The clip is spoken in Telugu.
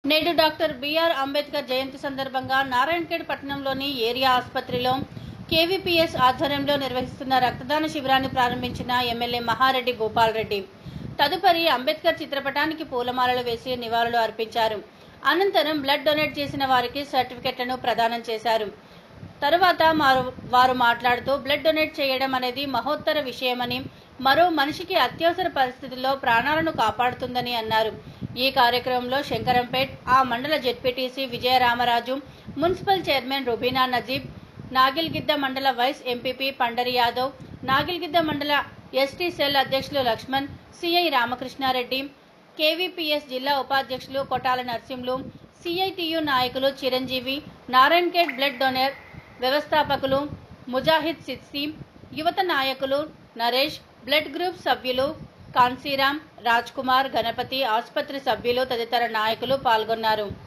నేడు డాక్టర్ బిఆర్ అంబేద్కర్ జయంతి సందర్భంగా నారాయణఖేడ్ పట్టణంలోని ఏరియా ఆసుపత్రిలో కేవీపీఎస్ ఆధ్వర్యంలో నిర్వహిస్తున్న రక్తదాన శిబిరాన్ని ప్రారంభించిన ఎమ్మెల్యే మహారెడ్డి గోపాల్ రెడ్డి తదుపరి అంబేద్కర్ చిత్రపటానికి పూలమాలలు వేసి నివాళులు అర్పించారు అనంతరం బ్లడ్ డొనేట్ చేసిన వారికి సర్టిఫికెట్లను ప్రదానం చేశారు తరువాత మారు- వారు మాట్లాడుతూ బ్లడ్ డొనేట్ చేయడం అనేది మహోత్తర విషయమని మరో మనిషికి అత్యవసర పరిస్థితుల్లో ప్రాణాలను కాపాడుతుందని అన్నారు ఈ కార్యక్రమంలో శంకరంపేట్ ఆ మండల ZPTC Vijayaramaraju municipal chairman Rubina Najeeb Nagilgidda మండల వైస్ ఎంపీపీ పండరి యాదవ్ నాగిల్గిద్ద మండల ఎస్టీ సెల్ అధ్యక్షులు లక్ష్మణ్ సిఐ రామకృష్ణారెడ్డి కేవీపీఎస్ జిల్లా ఉపాధ్యక్షులు కొటాల నర్సింహులు సిఐటియు నాయకులు చిరంజీవి నారాయణఖేడ్ బ్లడ్ డొనేర్ వ్యవస్థాపకులు ముజాహిద్ సిద్సి యువత నాయకులు నరేష్ బ్లడ్ గ్రూప్ సభ్యులు కాన్సీరామ్ రాజ్ కుమార్ గణపతి ఆసుపత్రి సభ్యులు తదితర నాయకులు పాల్గొన్నారు